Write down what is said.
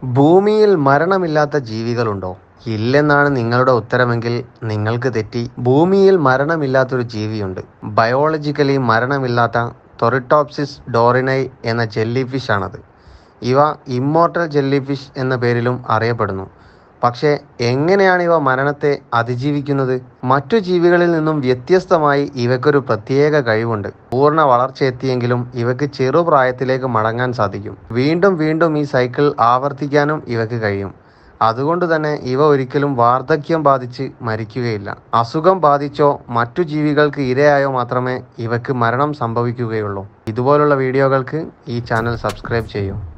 ഭൂമിയിൽ മരണമില്ലാത്ത ജീവികളുണ്ടോ ഇല്ലെന്നാണ് നിങ്ങളുടെ ഉത്തരമെങ്കിൽ നിങ്ങൾക്ക് തെറ്റി ഭൂമിയിൽ മരണമില്ലാത്തൊരു ജീവിയുണ്ട് ബയോളജിക്കലി മരണമില്ലാത്ത തൊറിട്ടോപ്സിസ് ഡോറിനൈ എന്ന ജെല്ലി ഫിഷ് ആണത് ഇവ ഇമ്മോർട്ടൽ ജെല്ലി ഫിഷ് എന്ന പേരിലും അറിയപ്പെടുന്നു പക്ഷേ എങ്ങനെയാണ് ഇവ മരണത്തെ അതിജീവിക്കുന്നത് മറ്റു ജീവികളിൽ നിന്നും വ്യത്യസ്തമായി ഇവയ്ക്കൊരു പ്രത്യേക കഴിവുണ്ട് പൂർണ്ണ വളർച്ചയെത്തിയെങ്കിലും ഇവയ്ക്ക് ചെറുപ്രായത്തിലേക്ക് മടങ്ങാൻ സാധിക്കും വീണ്ടും വീണ്ടും ഈ സൈക്കിൾ ആവർത്തിക്കാനും ഇവയ്ക്ക് കഴിയും അതുകൊണ്ട് തന്നെ ഇവ ഒരിക്കലും വാർദ്ധക്യം ബാധിച്ച് മരിക്കുകയില്ല അസുഖം ബാധിച്ചോ മറ്റു ജീവികൾക്ക് ഇരയായോ മാത്രമേ ഇവയ്ക്ക് മരണം സംഭവിക്കുകയുള്ളൂ ഇതുപോലുള്ള വീഡിയോകൾക്ക് ഈ ചാനൽ സബ്സ്ക്രൈബ് ചെയ്യൂ